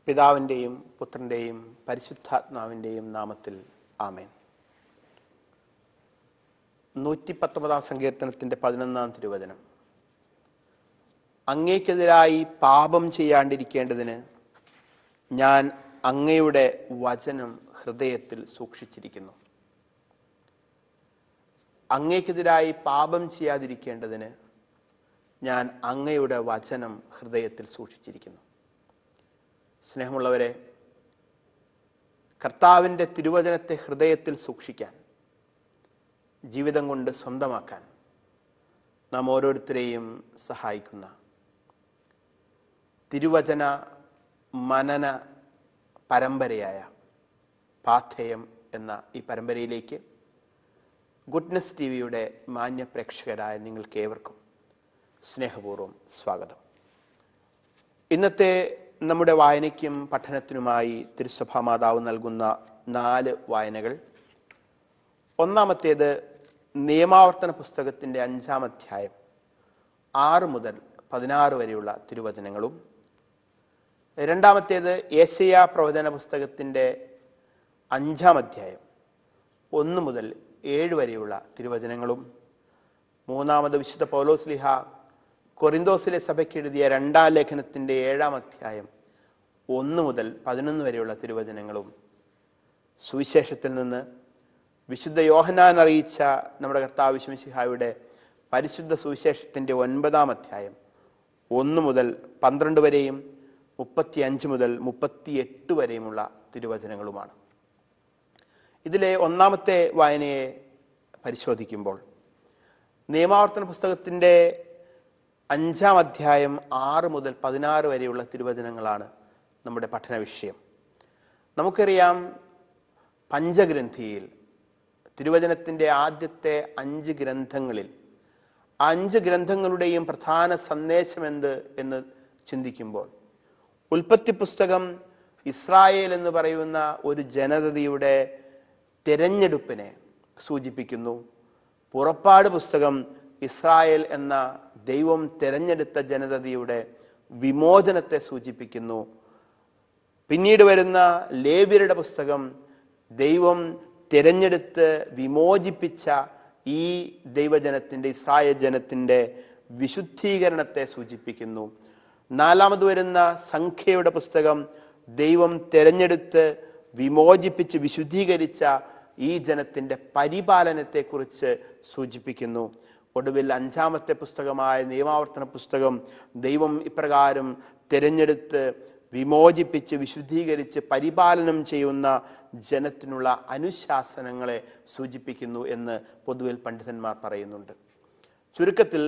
പിതാവിൻ്റെയും പുത്രൻ്റെയും പരിശുദ്ധാത്മാവിൻ്റെയും നാമത്തിൽ ആമേൻ നൂറ്റി പത്തൊമ്പതാം സങ്കീർത്തനത്തിൻ്റെ പതിനൊന്നാം തിരുവചനം അങ്ങേക്കെതിരായി പാപം ചെയ്യാണ്ടിരിക്കേണ്ടതിന് ഞാൻ അങ്ങയുടെ വചനം ഹൃദയത്തിൽ സൂക്ഷിച്ചിരിക്കുന്നു അങ്ങേക്കെതിരായി പാപം ചെയ്യാതിരിക്കേണ്ടതിന് ഞാൻ അങ്ങയുടെ വചനം ഹൃദയത്തിൽ സൂക്ഷിച്ചിരിക്കുന്നു സ്നേഹമുള്ളവരെ കർത്താവിൻ്റെ തിരുവചനത്തെ ഹൃദയത്തിൽ സൂക്ഷിക്കാൻ ജീവിതം കൊണ്ട് സ്വന്തമാക്കാൻ നാം ഓരോരുത്തരെയും സഹായിക്കുന്ന തിരുവചന മനന പരമ്പരയായ പാഥേയം എന്ന ഈ പരമ്പരയിലേക്ക് ഗുഡ്നസ് ടി വിയുടെ മാന്യ പ്രേക്ഷകരായ നിങ്ങൾക്ക് ഏവർക്കും സ്നേഹപൂർവ്വം സ്വാഗതം ഇന്നത്തെ നമ്മുടെ വായനയ്ക്കും പഠനത്തിനുമായി തിരുസഭാ മാതാവ് നൽകുന്ന നാല് വായനകൾ ഒന്നാമത്തേത് നിയമാവർത്തന പുസ്തകത്തിൻ്റെ അഞ്ചാം അധ്യായം ആറ് മുതൽ പതിനാറ് വരെയുള്ള തിരുവചനങ്ങളും രണ്ടാമത്തേത് ഏശയ പ്രവചന പുസ്തകത്തിൻ്റെ അഞ്ചാം അധ്യായം ഒന്ന് മുതൽ ഏഴ് വരെയുള്ള തിരുവചനങ്ങളും മൂന്നാമത് വിശുദ്ധ പൗലോസ്ലിഹ കൊറിന്തോസിലെ സഭയ്ക്ക് എഴുതിയ രണ്ടാം ലേഖനത്തിൻ്റെ ഏഴാം അധ്യായം ഒന്ന് മുതൽ പതിനൊന്ന് വരെയുള്ള തിരുവചനങ്ങളും സുവിശേഷത്തിൽ നിന്ന് വിശുദ്ധ യോഹനാൻ അറിയിച്ച നമ്മുടെ കർത്താവ് വിശ്വസിഹായുടെ പരിശുദ്ധ സുവിശേഷത്തിൻ്റെ ഒൻപതാം അധ്യായം ഒന്ന് മുതൽ പന്ത്രണ്ട് വരെയും മുപ്പത്തി അഞ്ച് മുതൽ മുപ്പത്തിയെട്ട് വരെയുമുള്ള തിരുവചനങ്ങളുമാണ് ഇതിലെ ഒന്നാമത്തെ വായനയെ പരിശോധിക്കുമ്പോൾ നിയമാവർത്തന പുസ്തകത്തിൻ്റെ അഞ്ചാം അധ്യായം ആറ് മുതൽ പതിനാറ് വരെയുള്ള തിരുവചനങ്ങളാണ് നമ്മുടെ പഠന വിഷയം നമുക്കറിയാം പഞ്ചഗ്രന്ഥിയിൽ തിരുവചനത്തിൻ്റെ ആദ്യത്തെ അഞ്ച് ഗ്രന്ഥങ്ങളിൽ ആ അഞ്ച് ഗ്രന്ഥങ്ങളുടെയും പ്രധാന സന്ദേശമെന്ത് എന്ന് ചിന്തിക്കുമ്പോൾ ഉൽപ്പത്തി പുസ്തകം ഇസ്രായേൽ എന്ന് പറയുന്ന ഒരു ജനതയുടെ തിരഞ്ഞെടുപ്പിനെ സൂചിപ്പിക്കുന്നു പുറപ്പാട് പുസ്തകം ഇസ്രായേൽ എന്ന ദൈവം തിരഞ്ഞെടുത്ത ജനതയുടെ വിമോചനത്തെ സൂചിപ്പിക്കുന്നു പിന്നീട് വരുന്ന ലേവ്യരുടെ പുസ്തകം ദൈവം തിരഞ്ഞെടുത്ത് വിമോചിപ്പിച്ച ഈ ദൈവജനത്തിൻ്റെ ഇസ്രായേൽ ജനത്തിൻ്റെ വിശുദ്ധീകരണത്തെ സൂചിപ്പിക്കുന്നു നാലാമത് വരുന്ന സംഖ്യയുടെ പുസ്തകം ദൈവം തിരഞ്ഞെടുത്ത് വിമോചിപ്പിച്ച് വിശുദ്ധീകരിച്ച ഈ ജനത്തിൻ്റെ പരിപാലനത്തെക്കുറിച്ച് സൂചിപ്പിക്കുന്നു ഒടുവിൽ അഞ്ചാമത്തെ പുസ്തകമായ നിയമാവർത്തന പുസ്തകം ദൈവം ഇപ്രകാരം തിരഞ്ഞെടുത്ത് വിമോചിപ്പിച്ച് വിശുദ്ധീകരിച്ച് പരിപാലനം ചെയ്യുന്ന ജനത്തിനുള്ള അനുശാസനങ്ങളെ സൂചിപ്പിക്കുന്നു എന്ന് പൊതുവിൽ പണ്ഡിതന്മാർ പറയുന്നുണ്ട് ചുരുക്കത്തിൽ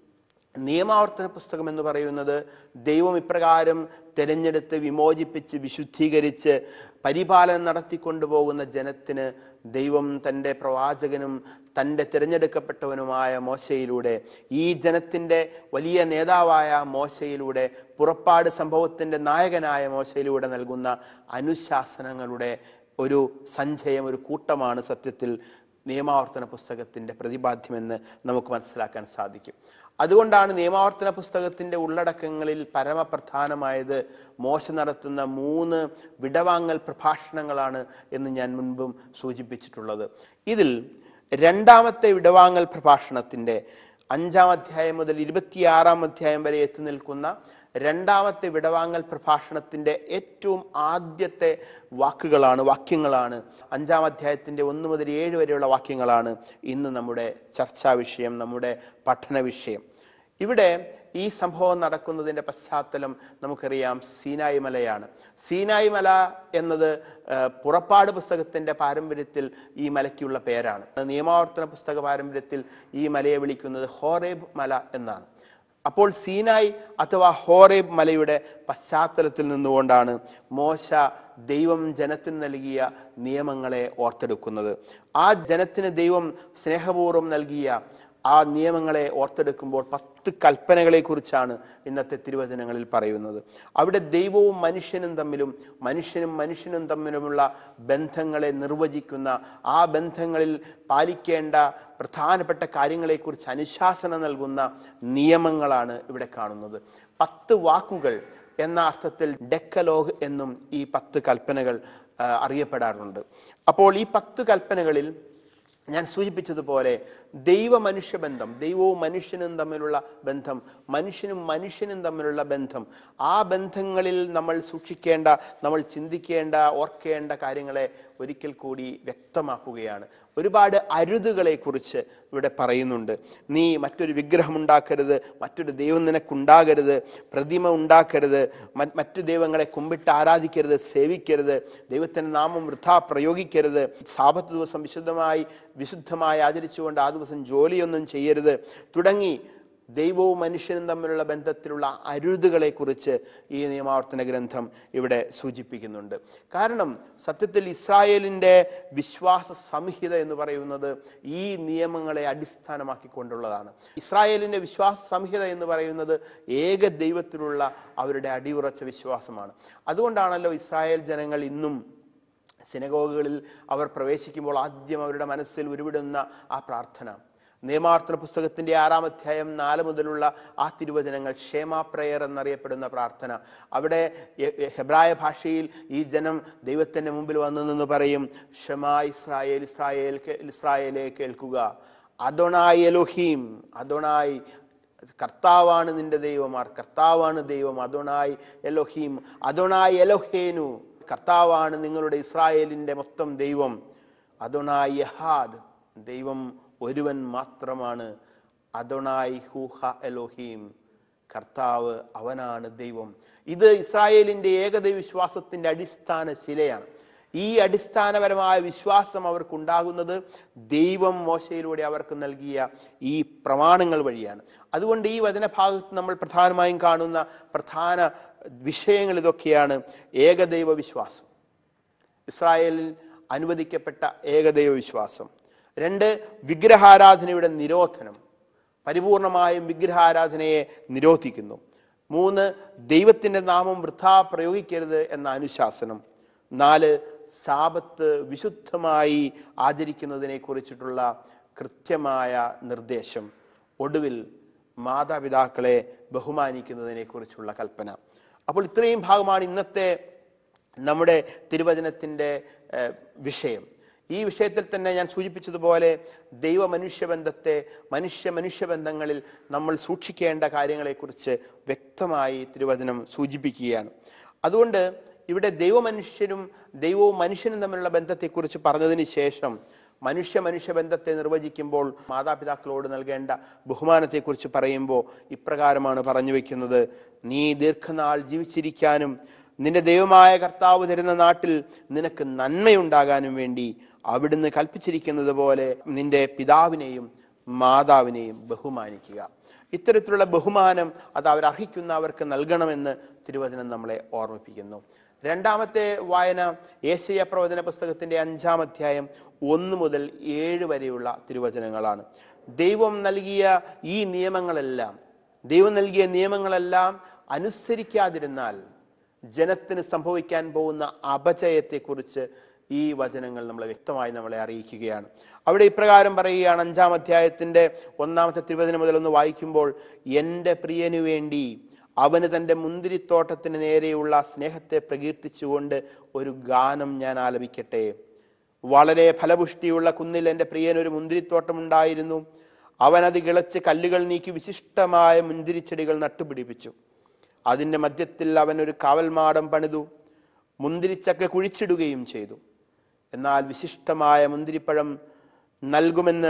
നിയമാവർത്തന പുസ്തകം എന്ന് പറയുന്നത് ദൈവം ഇപ്രകാരം തിരഞ്ഞെടുത്ത് വിമോചിപ്പിച്ച് വിശുദ്ധീകരിച്ച് പരിപാലനം നടത്തിക്കൊണ്ടുപോകുന്ന ജനത്തിന് ദൈവം തൻ്റെ പ്രവാചകനും തൻ്റെ തിരഞ്ഞെടുക്കപ്പെട്ടവനുമായ മോശയിലൂടെ ഈ ജനത്തിൻ്റെ വലിയ നേതാവായ മോശയിലൂടെ പുറപ്പാട് സംഭവത്തിൻ്റെ നായകനായ മോശയിലൂടെ നൽകുന്ന അനുശാസനങ്ങളുടെ ഒരു സഞ്ചയം ഒരു കൂട്ടമാണ് സത്യത്തിൽ നിയമാവർത്തന പുസ്തകത്തിൻ്റെ പ്രതിപാദ്യമെന്ന് നമുക്ക് മനസ്സിലാക്കാൻ സാധിക്കും അതുകൊണ്ടാണ് നിയമാവർത്തന പുസ്തകത്തിൻ്റെ ഉള്ളടക്കങ്ങളിൽ പരമപ്രധാനമായത് മോശ നടത്തുന്ന മൂന്ന് വിടവാങ്ങൽ പ്രഭാഷണങ്ങളാണ് എന്ന് ഞാൻ മുൻപും സൂചിപ്പിച്ചിട്ടുള്ളത് ഇതിൽ രണ്ടാമത്തെ വിടവാങ്ങൽ പ്രഭാഷണത്തിൻ്റെ അഞ്ചാം അധ്യായം മുതൽ ഇരുപത്തിയാറാം അധ്യായം വരെ എത്തി നിൽക്കുന്ന രണ്ടാമത്തെ വിടവാങ്ങൽ പ്രഭാഷണത്തിൻ്റെ ഏറ്റവും ആദ്യത്തെ വാക്കുകളാണ് വാക്യങ്ങളാണ് അഞ്ചാം അധ്യായത്തിൻ്റെ ഒന്ന് മുതൽ ഏഴ് വരെയുള്ള വാക്യങ്ങളാണ് ഇന്ന് നമ്മുടെ ചർച്ചാ വിഷയം നമ്മുടെ പഠന വിഷയം ഇവിടെ ഈ സംഭവം നടക്കുന്നതിൻ്റെ പശ്ചാത്തലം നമുക്കറിയാം സീനായി മലയാണ് സീനായി മല എന്നത് പുറപ്പാട് പുസ്തകത്തിൻ്റെ പാരമ്പര്യത്തിൽ ഈ മലയ്ക്കുള്ള പേരാണ് നിയമാവർത്തന പുസ്തക പാരമ്പര്യത്തിൽ ഈ മലയെ വിളിക്കുന്നത് ഹോറേബ് മല എന്നാണ് അപ്പോൾ സീനായ് അഥവാ ഹോറേബ് മലയുടെ പശ്ചാത്തലത്തിൽ നിന്നുകൊണ്ടാണ് മോശ ദൈവം ജനത്തിന് നൽകിയ നിയമങ്ങളെ ഓർത്തെടുക്കുന്നത് ആ ജനത്തിന് ദൈവം സ്നേഹപൂർവ്വം നൽകിയ ആ നിയമങ്ങളെ ഓർത്തെടുക്കുമ്പോൾ പത്ത് കൽപ്പനകളെ കുറിച്ചാണ് ഇന്നത്തെ തിരുവചനങ്ങളിൽ പറയുന്നത് അവിടെ ദൈവവും മനുഷ്യനും തമ്മിലും മനുഷ്യനും മനുഷ്യനും തമ്മിലുമുള്ള ബന്ധങ്ങളെ നിർവചിക്കുന്ന ആ ബന്ധങ്ങളിൽ പാലിക്കേണ്ട പ്രധാനപ്പെട്ട കാര്യങ്ങളെക്കുറിച്ച് അനുശാസനം നൽകുന്ന നിയമങ്ങളാണ് ഇവിടെ കാണുന്നത് പത്ത് വാക്കുകൾ എന്ന അർത്ഥത്തിൽ ഡെക്കലോഗ് എന്നും ഈ പത്ത് കൽപ്പനകൾ ആ, അറിയപ്പെടാറുണ്ട് അപ്പോൾ ഈ പത്ത് കൽപ്പനകളിൽ ഞാൻ സൂചിപ്പിച്ചതുപോലെ ദൈവ മനുഷ്യ ബന്ധം ദൈവവും മനുഷ്യനും തമ്മിലുള്ള ബന്ധം മനുഷ്യനും മനുഷ്യനും തമ്മിലുള്ള ബന്ധം ആ ബന്ധങ്ങളിൽ നമ്മൾ സൂക്ഷിക്കേണ്ട നമ്മൾ ചിന്തിക്കേണ്ട ഓർക്കേണ്ട കാര്യങ്ങളെ ഒരിക്കൽ കൂടി വ്യക്തമാക്കുകയാണ് ഒരുപാട് അരുതുകളെ കുറിച്ച് ഇവിടെ പറയുന്നുണ്ട് നീ മറ്റൊരു വിഗ്രഹം ഉണ്ടാക്കരുത് മറ്റൊരു ദൈവം നിനക്കുണ്ടാകരുത് പ്രതിമ ഉണ്ടാക്കരുത് മ- മറ്റു ദൈവങ്ങളെ കുമ്പിട്ട് ആരാധിക്കരുത് സേവിക്കരുത് ദൈവത്തിൻ്റെ നാമം വൃഥാ പ്രയോഗിക്കരുത് സാപത്ത് ദിവസം വിശുദ്ധമായി വിശുദ്ധമായി ആചരിച്ചുകൊണ്ട് ആ ദിവസം ജോലിയൊന്നും ചെയ്യരുത് തുടങ്ങി ദൈവവും മനുഷ്യനും തമ്മിലുള്ള ബന്ധത്തിലുള്ള അരുതുകളെ കുറിച്ച് ഈ നിയമാവർത്തന ഗ്രന്ഥം ഇവിടെ സൂചിപ്പിക്കുന്നുണ്ട് കാരണം സത്യത്തിൽ ഇസ്രായേലിൻ്റെ വിശ്വാസ സംഹിത എന്ന് പറയുന്നത് ഈ നിയമങ്ങളെ അടിസ്ഥാനമാക്കിക്കൊണ്ടുള്ളതാണ് ഇസ്രായേലിൻ്റെ വിശ്വാസ സംഹിത എന്ന് പറയുന്നത് ഏക ദൈവത്തിലുള്ള അവരുടെ അടിയുറച്ച വിശ്വാസമാണ് അതുകൊണ്ടാണല്ലോ ഇസ്രായേൽ ജനങ്ങൾ ഇന്നും സിനഗോഗുകളിൽ അവർ പ്രവേശിക്കുമ്പോൾ ആദ്യം അവരുടെ മനസ്സിൽ ഉരുവിടുന്ന ആ പ്രാർത്ഥന നിയമാവർത്തന പുസ്തകത്തിന്റെ ആറാം അധ്യായം നാല് മുതലുള്ള ആ തിരുവചനങ്ങൾ ക്ഷേമ പ്രയർ എന്നറിയപ്പെടുന്ന പ്രാർത്ഥന അവിടെ എ- എ- ഹെബ്രായ ഭാഷയിൽ ഈ ജനം ദൈവത്തിന്റെ മുമ്പിൽ വന്നു നിന്ന് പറയും ക്ഷമ ഇസ്രായേൽ ഇസ്രായേൽ കേ- ഇസ്രായേലെ കേൾക്കുക അദോണായി എലോഹീം അദോണായി കർത്താവാണ് നിന്റെ ദൈവമാർ കർത്താവാണ് ദൈവം അദോണായി എലോഹീം അദോണായി എലോഹേനു കർത്താവാണ് നിങ്ങളുടെ ഇസ്രായേലിന്റെ മൊത്തം ദൈവം അദോണായി യഹാദ് ദൈവം ഒരുവൻ മാത്രമാണ് അദോണായി ഹൂഹ എലോഹീം കർത്താവ് അവനാണ് ദൈവം ഇത് ഇസ്രായേലിന്റെ ഏകദൈവ വിശ്വാസത്തിന്റെ അടിസ്ഥാന ശിലയാണ് ഈ അടിസ്ഥാനപരമായ വിശ്വാസം അവർക്കുണ്ടാകുന്നത് ദൈവം മോശയിലൂടെ അവർക്ക് നൽകിയ ഈ പ്രമാണങ്ങൾ വഴിയാണ് അതുകൊണ്ട് ഈ വചനഭാഗത്ത് നമ്മൾ പ്രധാനമായും കാണുന്ന പ്രധാന വിഷയങ്ങൾ ഇതൊക്കെയാണ് ഏകദൈവ വിശ്വാസം ഇസ്രായേലിൽ അനുവദിക്കപ്പെട്ട ഏകദൈവ വിശ്വാസം രണ്ട് വിഗ്രഹാരാധനയുടെ നിരോധനം പരിപൂർണമായും വിഗ്രഹാരാധനയെ നിരോധിക്കുന്നു മൂന്ന് ദൈവത്തിൻ്റെ നാമം വൃഥാ പ്രയോഗിക്കരുത് എന്ന അനുശാസനം നാല് സാപത്ത് വിശുദ്ധമായി ആചരിക്കുന്നതിനെ കുറിച്ചിട്ടുള്ള കൃത്യമായ നിർദ്ദേശം ഒടുവിൽ മാതാപിതാക്കളെ ബഹുമാനിക്കുന്നതിനെ കുറിച്ചുള്ള കൽപ്പന അപ്പോൾ ഇത്രയും ഭാഗമാണ് ഇന്നത്തെ നമ്മുടെ തിരുവചനത്തിൻ്റെ ഏഹ്, വിഷയം ഈ വിഷയത്തിൽ തന്നെ ഞാൻ സൂചിപ്പിച്ചതുപോലെ ദൈവ മനുഷ്യബന്ധത്തെ മനുഷ്യ മനുഷ്യബന്ധങ്ങളിൽ നമ്മൾ സൂക്ഷിക്കേണ്ട കാര്യങ്ങളെക്കുറിച്ച് വ്യക്തമായി തിരുവചനം സൂചിപ്പിക്കുകയാണ് അതുകൊണ്ട് ഇവിടെ ദൈവമനുഷ്യരും ദൈവവും മനുഷ്യനും തമ്മിലുള്ള ബന്ധത്തെക്കുറിച്ച് പറഞ്ഞതിന് ശേഷം മനുഷ്യ മനുഷ്യ ബന്ധത്തെ നിർവചിക്കുമ്പോൾ മാതാപിതാക്കളോട് നൽകേണ്ട ബഹുമാനത്തെക്കുറിച്ച് പറയുമ്പോൾ ഇപ്രകാരമാണ് പറഞ്ഞു വെക്കുന്നത് നീ ദീർഘനാൾ ജീവിച്ചിരിക്കാനും നിന്റെ ദൈവമായ കർത്താവ് തരുന്ന നാട്ടിൽ നിനക്ക് നന്മയുണ്ടാകാനും വേണ്ടി അവിടുന്ന് കൽപ്പിച്ചിരിക്കുന്നത് പോലെ നിന്റെ പിതാവിനെയും മാതാവിനെയും ബഹുമാനിക്കുക ഇത്തരത്തിലുള്ള ബഹുമാനം അത് അവരർഹിക്കുന്ന അവർക്ക് നൽകണമെന്ന് തിരുവചനം നമ്മളെ ഓർമ്മിപ്പിക്കുന്നു രണ്ടാമത്തെ വായന ഏശയ പ്രവചന പുസ്തകത്തിന്റെ അഞ്ചാം അധ്യായം ഒന്ന് മുതൽ ഏഴ് വരെയുള്ള തിരുവചനങ്ങളാണ് ദൈവം നൽകിയ ഈ നിയമങ്ങളെല്ലാം ദൈവം നൽകിയ നിയമങ്ങളെല്ലാം അനുസരിക്കാതിരുന്നാൽ ജനത്തിന് സംഭവിക്കാൻ പോകുന്ന അപജയത്തെക്കുറിച്ച് ഈ വചനങ്ങൾ നമ്മളെ വ്യക്തമായി നമ്മളെ അറിയിക്കുകയാണ് അവിടെ ഇപ്രകാരം പറയുകയാണ് അഞ്ചാം അധ്യായത്തിന്റെ ഒന്നാമത്തെ തിരുവചനം മുതൽ ഒന്ന് വായിക്കുമ്പോൾ എൻ്റെ പ്രിയനു വേണ്ടി അവന് തൻ്റെ മുന്തിരിത്തോട്ടത്തിന് നേരെയുള്ള സ്നേഹത്തെ പ്രകീർത്തിച്ചുകൊണ്ട് ഒരു ഗാനം ഞാൻ ആലപിക്കട്ടെ വളരെ ഫലപുഷ്ടിയുള്ള കുന്നിൽ എൻ്റെ പ്രിയൻ ഒരു മുന്തിരിത്തോട്ടമുണ്ടായിരുന്നു അവൻ അത് കിളച്ച് കല്ലുകൾ നീക്കി വിശിഷ്ടമായ മുന്തിരിച്ചെടികൾ നട്ടുപിടിപ്പിച്ചു അതിൻ്റെ മധ്യത്തിൽ അവൻ ഒരു കാവൽമാടം പണിതു മുന്തിരിച്ചക്ക കുഴിച്ചിടുകയും ചെയ്തു എന്നാൽ വിശിഷ്ടമായ മുന്തിരിപ്പഴം നൽകുമെന്ന്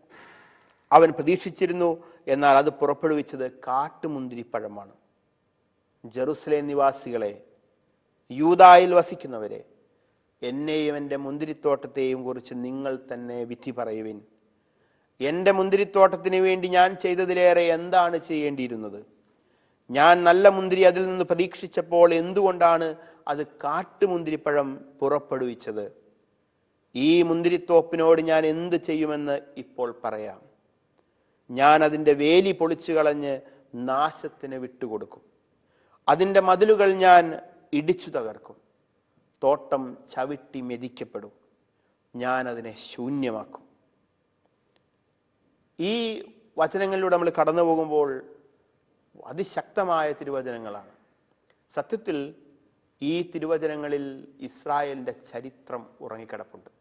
അവൻ പ്രതീക്ഷിച്ചിരുന്നു എന്നാൽ അത് പുറപ്പെടുവിച്ചത് കാട്ടുമുന്തിരിപ്പഴമാണ് ജെറുസലേം നിവാസികളെ യൂതായിൽ വസിക്കുന്നവരെ എന്നെയും എൻ്റെ മുന്തിരിത്തോട്ടത്തെയും കുറിച്ച് നിങ്ങൾ തന്നെ വിധി പറയുവിൻ എൻ്റെ മുന്തിരിത്തോട്ടത്തിന് വേണ്ടി ഞാൻ ചെയ്തതിലേറെ എന്താണ് ചെയ്യേണ്ടിയിരുന്നത് ഞാൻ നല്ല മുന്തിരി അതിൽ നിന്ന് പ്രതീക്ഷിച്ചപ്പോൾ എന്തുകൊണ്ടാണ് അത് കാട്ടുമുന്തിരിപ്പഴം പുറപ്പെടുവിച്ചത് ഈ മുന്തിരിത്തോപ്പിനോട് ഞാൻ എന്ത് ചെയ്യുമെന്ന് ഇപ്പോൾ പറയാം ഞാൻ അതിൻ്റെ വേലി പൊളിച്ചു കളഞ്ഞ് നാശത്തിന് വിട്ടുകൊടുക്കും അതിൻ്റെ മതിലുകൾ ഞാൻ ഇടിച്ചു തകർക്കും തോട്ടം ചവിട്ടി മെതിക്കപ്പെടും ഞാൻ അതിനെ ശൂന്യമാക്കും ഈ വചനങ്ങളിലൂടെ നമ്മൾ കടന്നു പോകുമ്പോൾ അതിശക്തമായ തിരുവചനങ്ങളാണ് സത്യത്തിൽ ഈ തിരുവചനങ്ങളിൽ ഇസ്രായേലിൻ്റെ ചരിത്രം ഉറങ്ങിക്കിടപ്പുണ്ട്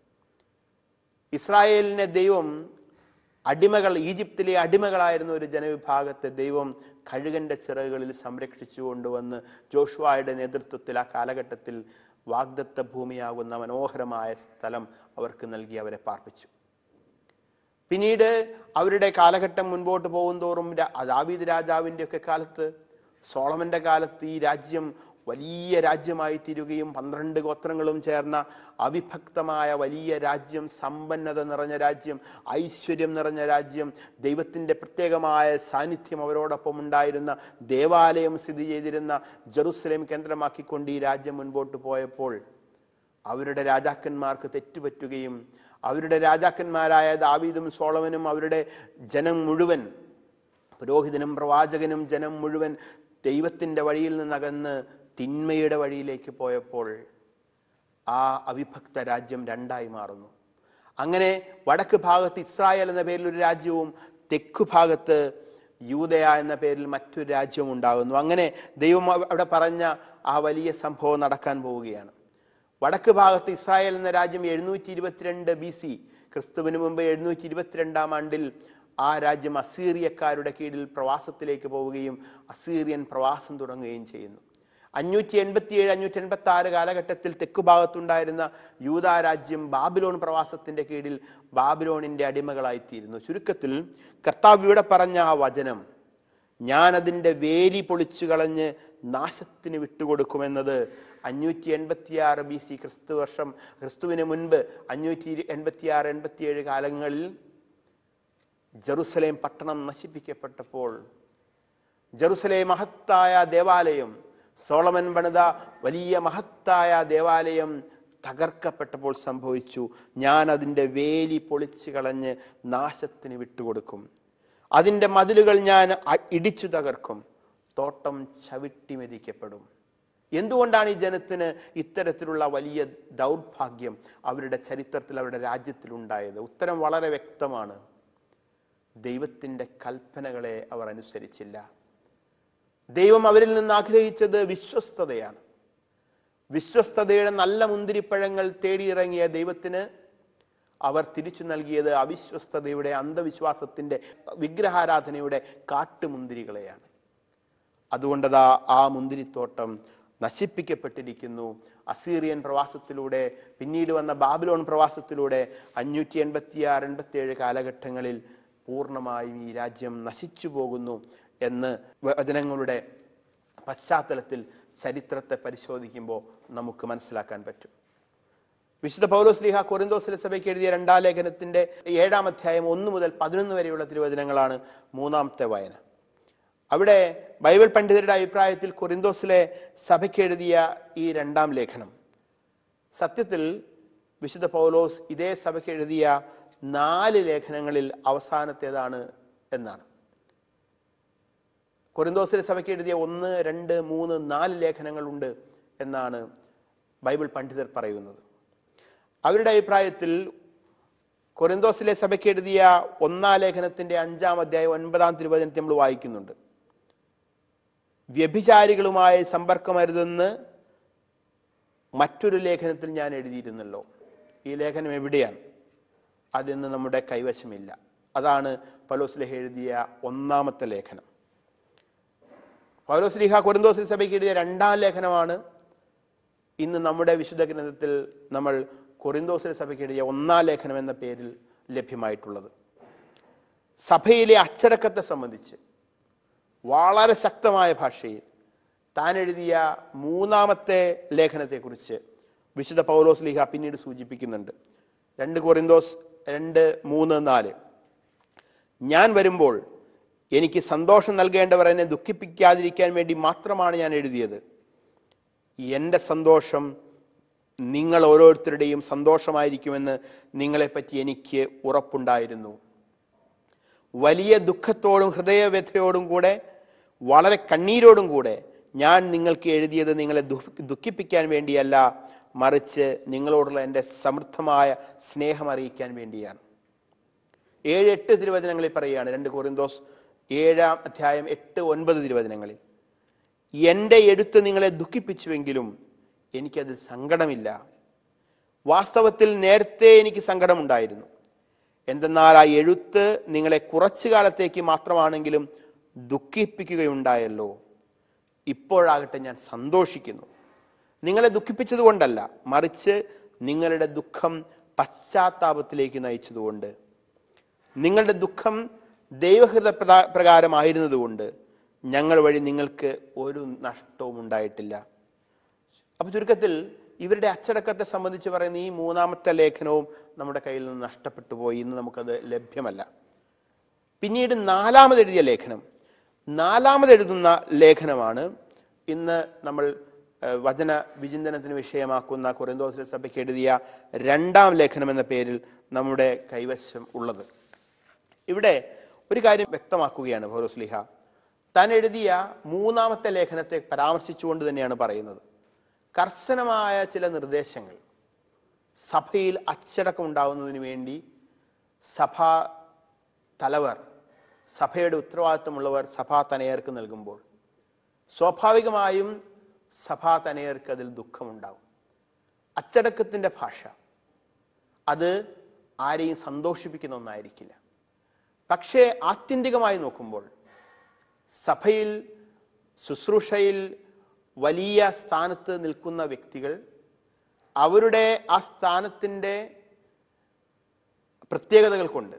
ഇസ്രായേലിനെ ദൈവം അടിമകൾ ഈജിപ്തിലെ അടിമകളായിരുന്ന ഒരു ജനവിഭാഗത്തെ ദൈവം കഴുകന്റെ ചിറകുകളിൽ സംരക്ഷിച്ചു കൊണ്ടുവന്ന് ജോഷുവായുടെ നേതൃത്വത്തിൽ ആ കാലഘട്ടത്തിൽ വാഗ്ദത്ത ഭൂമിയാകുന്ന മനോഹരമായ സ്ഥലം അവർക്ക് നൽകി അവരെ പാർപ്പിച്ചു പിന്നീട് അവരുടെ കാലഘട്ടം മുൻപോട്ട് പോകുന്തോറും രാ- ദാവീദ് രാജാവിൻ്റെ ഒക്കെ കാലത്ത് സോളമന്റെ കാലത്ത് ഈ രാജ്യം വലിയ രാജ്യമായി തീരുകയും പന്ത്രണ്ട് ഗോത്രങ്ങളും ചേർന്ന അവിഭക്തമായ വലിയ രാജ്യം സമ്പന്നത നിറഞ്ഞ രാജ്യം ഐശ്വര്യം നിറഞ്ഞ രാജ്യം ദൈവത്തിൻ്റെ പ്രത്യേകമായ സാന്നിധ്യം അവരോടൊപ്പം ഉണ്ടായിരുന്ന ദേവാലയം സ്ഥിതി ചെയ്തിരുന്ന ജെറുസലേം കേന്ദ്രമാക്കിക്കൊണ്ട് ഈ രാജ്യം മുൻപോട്ട് പോയപ്പോൾ അവരുടെ രാജാക്കന്മാർക്ക് തെറ്റുപറ്റുകയും അവരുടെ രാജാക്കന്മാരായ ദാവീദും സോളമനും അവരുടെ ജനം മുഴുവൻ പുരോഹിതനും പ്രവാചകനും ജനം മുഴുവൻ ദൈവത്തിൻ്റെ വഴിയിൽ നിന്നകന്ന് തിന്മയുടെ വഴിയിലേക്ക് പോയപ്പോൾ ആ അവിഭക്ത രാജ്യം രണ്ടായി മാറുന്നു അങ്ങനെ വടക്ക് ഭാഗത്ത് ഇസ്രായേൽ എന്ന പേരിൽ ഒരു രാജ്യവും തെക്കു ഭാഗത്ത് യൂതയ എന്ന പേരിൽ മറ്റൊരു രാജ്യവും ഉണ്ടാകുന്നു അങ്ങനെ ദൈവം അവ- അവിടെ പറഞ്ഞ ആ വലിയ സംഭവം നടക്കാൻ പോവുകയാണ് വടക്ക് ഭാഗത്ത് ഇസ്രായേൽ എന്ന രാജ്യം എഴുന്നൂറ്റി ഇരുപത്തിരണ്ട് ബി സി ക്രിസ്തുവിന് മുമ്പ് എഴുന്നൂറ്റി ഇരുപത്തിരണ്ടാം ആണ്ടിൽ ആ രാജ്യം അസീറിയക്കാരുടെ കീഴിൽ പ്രവാസത്തിലേക്ക് പോവുകയും അസീറിയൻ പ്രവാസം തുടങ്ങുകയും ചെയ്യുന്നു അഞ്ഞൂറ്റി എൺപത്തിയേഴ് അഞ്ഞൂറ്റി എൺപത്തി ആറ് കാലഘട്ടത്തിൽ തെക്കു ഭാഗത്തുണ്ടായിരുന്ന യൂതാ രാജ്യം ബാബിലോൺ പ്രവാസത്തിന്റെ കീഴിൽ ബാബിലോണിന്റെ അടിമകളായിത്തീരുന്നു ചുരുക്കത്തിൽ കർത്താവ് ഇവിടെ പറഞ്ഞ ആ വചനം ഞാൻ അതിൻ്റെ വേലി പൊളിച്ചു കളഞ്ഞ് നാശത്തിന് വിട്ടുകൊടുക്കുമെന്നത് അഞ്ഞൂറ്റി എൺപത്തിയാറ് ബി സി ക്രിസ്തു വർഷം ക്രിസ്തുവിന് മുൻപ് അഞ്ഞൂറ്റി എൺപത്തിയാറ് എൺപത്തിയേഴ് കാലങ്ങളിൽ ജെറുസലേം പട്ടണം നശിപ്പിക്കപ്പെട്ടപ്പോൾ ജെറുസലേം മഹത്തായ ദേവാലയം സോളമൻ പണിത വലിയ മഹത്തായ ദേവാലയം തകർക്കപ്പെട്ടപ്പോൾ സംഭവിച്ചു ഞാൻ അതിൻ്റെ വേലി പൊളിച്ചു കളഞ്ഞ് നാശത്തിന് വിട്ടുകൊടുക്കും അതിൻ്റെ മതിലുകൾ ഞാൻ അ- ഇടിച്ചു തകർക്കും തോട്ടം ചവിട്ടി മെതിക്കപ്പെടും എന്തുകൊണ്ടാണ് ഈ ജനത്തിന് ഇത്തരത്തിലുള്ള വലിയ ദൗർഭാഗ്യം അവരുടെ ചരിത്രത്തിൽ അവരുടെ രാജ്യത്തിൽ ഉണ്ടായത് ഉത്തരം വളരെ വ്യക്തമാണ് ദൈവത്തിൻ്റെ കൽപ്പനകളെ അവർ അനുസരിച്ചില്ല ദൈവം അവരിൽ നിന്ന് ആഗ്രഹിച്ചത് വിശ്വസ്തതയാണ് വിശ്വസ്തതയുടെ നല്ല മുന്തിരിപ്പഴങ്ങൾ തേടിയിറങ്ങിയ ദൈവത്തിന് അവർ തിരിച്ചു നൽകിയത് അവിശ്വസ്തതയുടെ അന്ധവിശ്വാസത്തിൻ്റെ വിഗ്രഹാരാധനയുടെ കാട്ടുമുന്തിരികളെയാണ് അതുകൊണ്ടതാ ആ മുന്തിരിത്തോട്ടം നശിപ്പിക്കപ്പെട്ടിരിക്കുന്നു അസീറിയൻ പ്രവാസത്തിലൂടെ പിന്നീട് വന്ന ബാബിലോൺ പ്രവാസത്തിലൂടെ അഞ്ഞൂറ്റി എൺപത്തിയാറ് എൺപത്തിയേഴ് കാലഘട്ടങ്ങളിൽ പൂർണ്ണമായും ഈ രാജ്യം നശിച്ചു പോകുന്നു എന്ന് വചനങ്ങളുടെ പശ്ചാത്തലത്തിൽ ചരിത്രത്തെ പരിശോധിക്കുമ്പോൾ നമുക്ക് മനസ്സിലാക്കാൻ പറ്റും വിശുദ്ധ പൗലോസ് ലീഹ കൊറിന്തോസിലെ സഭയ്ക്ക് എഴുതിയ രണ്ടാം ലേഖനത്തിന്റെ ഏഴാം അധ്യായം ഒന്ന് മുതൽ പതിനൊന്ന് വരെയുള്ള തിരുവചനങ്ങളാണ് മൂന്നാമത്തെ വായന അവിടെ ബൈബിൾ പണ്ഡിതരുടെ അഭിപ്രായത്തിൽ കൊറിന്തോസിലെ സഭയ്ക്ക് എഴുതിയ ഈ രണ്ടാം ലേഖനം സത്യത്തിൽ വിശുദ്ധ പൗലോസ് ഇതേ സഭയ്ക്ക് എഴുതിയ നാല് ലേഖനങ്ങളിൽ അവസാനത്തേതാണ് എന്നാണ് കൊറിന്തോസിലെ സഭയ്ക്ക് എഴുതിയ ഒന്ന് രണ്ട് മൂന്ന് നാല് ലേഖനങ്ങളുണ്ട് എന്നാണ് ബൈബിൾ പണ്ഡിതർ പറയുന്നത് അവരുടെ അഭിപ്രായത്തിൽ കൊറിന്തോസിലെ സഭയ്ക്ക് എഴുതിയ ഒന്നാം ലേഖനത്തിന്റെ അഞ്ചാം അധ്യായം ഒൻപതാം തിരുവചനത്തിൽ നമ്മൾ വായിക്കുന്നുണ്ട് വ്യഭിചാരികളുമായി സമ്പർക്കമരുതെന്ന് മറ്റൊരു ലേഖനത്തിൽ ഞാൻ എഴുതിയിരുന്നല്ലോ ഈ ലേഖനം എവിടെയാണ് അതിന്ന് നമ്മുടെ കൈവശമില്ല അതാണ് പലോസ്ലേഹ എഴുതിയ ഒന്നാമത്തെ ലേഖനം പൗലോസ്ലിഹ കൊരിന്തോസിൽ സഭയ്ക്ക് എഴുതിയ രണ്ടാം ലേഖനമാണ് ഇന്ന് നമ്മുടെ വിശുദ്ധ ഗ്രന്ഥത്തിൽ നമ്മൾ കൊറിന്തോസിലെ സഭയ്ക്ക് എഴുതിയ ഒന്നാം ലേഖനം എന്ന പേരിൽ ലഭ്യമായിട്ടുള്ളത് സഭയിലെ അച്ചടക്കത്തെ സംബന്ധിച്ച് വളരെ ശക്തമായ ഭാഷയിൽ താൻ എഴുതിയ മൂന്നാമത്തെ ലേഖനത്തെക്കുറിച്ച് വിശുദ്ധ പൗലോസ് ലീഹ പിന്നീട് സൂചിപ്പിക്കുന്നുണ്ട് രണ്ട് കൊറിന്തോസ് രണ്ട് മൂന്ന് നാല് ഞാൻ വരുമ്പോൾ എനിക്ക് സന്തോഷം നൽകേണ്ടവർ എന്നെ ദുഃഖിപ്പിക്കാതിരിക്കാൻ വേണ്ടി മാത്രമാണ് ഞാൻ എഴുതിയത് എൻ്റെ സന്തോഷം നിങ്ങൾ ഓരോരുത്തരുടെയും സന്തോഷമായിരിക്കുമെന്ന് നിങ്ങളെപ്പറ്റി എനിക്ക് ഉറപ്പുണ്ടായിരുന്നു വലിയ ദുഃഖത്തോടും ഹൃദയവ്യഥയോടും കൂടെ വളരെ കണ്ണീരോടും കൂടെ ഞാൻ നിങ്ങൾക്ക് എഴുതിയത് നിങ്ങളെ ദുഃഖ- ദുഃഖിപ്പിക്കാൻ വേണ്ടിയല്ല മറിച്ച് നിങ്ങളോടുള്ള എൻ്റെ സമൃദ്ധമായ സ്നേഹം അറിയിക്കാൻ വേണ്ടിയാണ് ഏഴ് എട്ട് തിരുവചനങ്ങളിൽ പറയുകയാണ് രണ്ട് കോറിന്തോസ് ഏഴാം അധ്യായം എട്ട് ഒൻപത് തിരുവചനങ്ങളിൽ എൻ്റെ എഴുത്ത് നിങ്ങളെ ദുഃഖിപ്പിച്ചുവെങ്കിലും എനിക്കതിൽ സങ്കടമില്ല വാസ്തവത്തിൽ നേരത്തെ എനിക്ക് സങ്കടമുണ്ടായിരുന്നു എന്തെന്നാൽ ആ എഴുത്ത് നിങ്ങളെ കുറച്ചു കാലത്തേക്ക് മാത്രമാണെങ്കിലും ദുഃഖിപ്പിക്കുകയുണ്ടായല്ലോ ഇപ്പോഴാകട്ടെ ഞാൻ സന്തോഷിക്കുന്നു നിങ്ങളെ ദുഃഖിപ്പിച്ചതുകൊണ്ടല്ല മറിച്ച് നിങ്ങളുടെ ദുഃഖം പശ്ചാത്താപത്തിലേക്ക് നയിച്ചതുകൊണ്ട് നിങ്ങളുടെ ദുഃഖം ദൈവഹൃദ പ്രകാ- പ്രകാരമായിരുന്നതുകൊണ്ട് ഞങ്ങൾ വഴി നിങ്ങൾക്ക് ഒരു നഷ്ടവും ഉണ്ടായിട്ടില്ല അപ്പൊ ചുരുക്കത്തിൽ ഇവരുടെ അച്ചടക്കത്തെ സംബന്ധിച്ച് പറയുന്ന ഈ മൂന്നാമത്തെ ലേഖനവും നമ്മുടെ കയ്യിൽ നിന്ന് നഷ്ടപ്പെട്ടു പോയി ഇന്ന് നമുക്കത് ലഭ്യമല്ല പിന്നീട് നാലാമത് എഴുതിയ ലേഖനം നാലാമത് എഴുതുന്ന ലേഖനമാണ് ഇന്ന് നമ്മൾ ഏഹ്, വചന വിചിന്തനത്തിന് വിഷയമാക്കുന്ന കുരന്തോസിലെ സഭയ്ക്ക് എഴുതിയ രണ്ടാം ലേഖനം എന്ന പേരിൽ നമ്മുടെ കൈവശം ഉള്ളത് ഇവിടെ ഒരു കാര്യം വ്യക്തമാക്കുകയാണ് പൗലോസ്ലിഹ താൻ എഴുതിയ മൂന്നാമത്തെ ലേഖനത്തെ പരാമർശിച്ചുകൊണ്ട് തന്നെയാണ് പറയുന്നത് കർശനമായ ചില നിർദ്ദേശങ്ങൾ സഭയിൽ അച്ചടക്കം ഉണ്ടാവുന്നതിന് വേണ്ടി സഭാ തലവർ സഭയുടെ ഉത്തരവാദിത്തമുള്ളവർ സഭാ തനയർക്ക് നൽകുമ്പോൾ സ്വാഭാവികമായും സഭാ തനയർക്ക് അതിൽ ദുഃഖമുണ്ടാവും അച്ചടക്കത്തിൻ്റെ ഭാഷ അത് ആരെയും സന്തോഷിപ്പിക്കുന്ന ഒന്നായിരിക്കില്ല പക്ഷേ ആത്യന്തികമായി നോക്കുമ്പോൾ സഭയിൽ ശുശ്രൂഷയിൽ വലിയ സ്ഥാനത്ത് നിൽക്കുന്ന വ്യക്തികൾ അവരുടെ ആ സ്ഥാനത്തിൻ്റെ പ്രത്യേകതകൾ കൊണ്ട്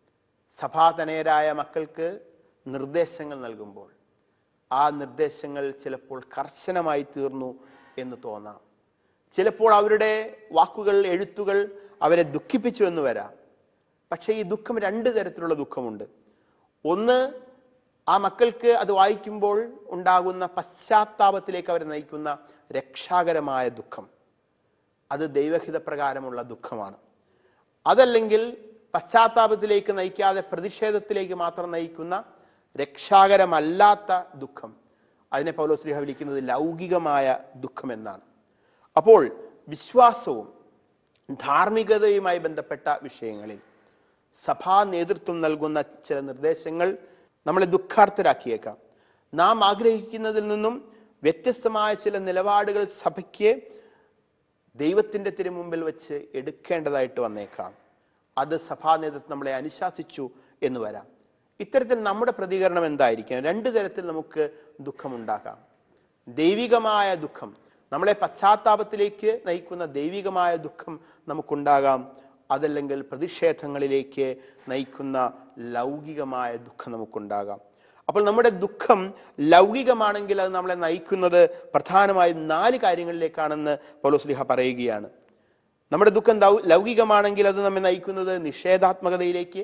സഭാതനയരായ മക്കൾക്ക് നിർദ്ദേശങ്ങൾ നൽകുമ്പോൾ ആ നിർദ്ദേശങ്ങൾ ചിലപ്പോൾ കർശനമായി തീർന്നു എന്ന് തോന്നാം ചിലപ്പോൾ അവരുടെ വാക്കുകൾ എഴുത്തുകൾ അവരെ ദുഃഖിപ്പിച്ചു എന്ന് വരാം പക്ഷേ ഈ ദുഃഖം രണ്ട് തരത്തിലുള്ള ദുഃഖമുണ്ട് ഒന്ന് ആ മക്കൾക്ക് അത് വായിക്കുമ്പോൾ ഉണ്ടാകുന്ന പശ്ചാത്താപത്തിലേക്ക് അവരെ നയിക്കുന്ന രക്ഷാകരമായ ദുഃഖം അത് ദൈവഹിത പ്രകാരമുള്ള ദുഃഖമാണ് അതല്ലെങ്കിൽ പശ്ചാത്താപത്തിലേക്ക് നയിക്കാതെ പ്രതിഷേധത്തിലേക്ക് മാത്രം നയിക്കുന്ന രക്ഷാകരമല്ലാത്ത ദുഃഖം അതിനെ പൗലോസ്ലിഹ വിളിക്കുന്നത് ലൗകികമായ ദുഃഖം എന്നാണ് അപ്പോൾ വിശ്വാസവും ധാർമ്മികതയുമായി ബന്ധപ്പെട്ട വിഷയങ്ങളിൽ സഭാ നേതൃത്വം നൽകുന്ന ചില നിർദ്ദേശങ്ങൾ നമ്മളെ ദുഃഖാർത്ഥരാക്കിയേക്കാം നാം ആഗ്രഹിക്കുന്നതിൽ നിന്നും വ്യത്യസ്തമായ ചില നിലപാടുകൾ സഭയ്ക്ക് ദൈവത്തിൻ്റെ തിരുമുമ്പിൽ വെച്ച് എടുക്കേണ്ടതായിട്ട് വന്നേക്കാം അത് സഭാ നേതൃത്വം നമ്മളെ അനുശാസിച്ചു എന്ന് വരാം ഇത്തരത്തിൽ നമ്മുടെ പ്രതികരണം എന്തായിരിക്കും രണ്ട് തരത്തിൽ നമുക്ക് ദുഃഖമുണ്ടാകാം ദൈവികമായ ദുഃഖം നമ്മളെ പശ്ചാത്താപത്തിലേക്ക് നയിക്കുന്ന ദൈവികമായ ദുഃഖം നമുക്കുണ്ടാകാം അതല്ലെങ്കിൽ പ്രതിഷേധങ്ങളിലേക്ക് നയിക്കുന്ന ലൗകികമായ ദുഃഖം നമുക്കുണ്ടാകാം അപ്പോൾ നമ്മുടെ ദുഃഖം ലൗകികമാണെങ്കിൽ അത് നമ്മളെ നയിക്കുന്നത് പ്രധാനമായും നാല് കാര്യങ്ങളിലേക്കാണെന്ന് പൗലോസ്ലിഹ പറയുകയാണ് നമ്മുടെ ദുഃഖം ദൗ ലൗകികമാണെങ്കിൽ അത് നമ്മെ നയിക്കുന്നത് നിഷേധാത്മകതയിലേക്ക്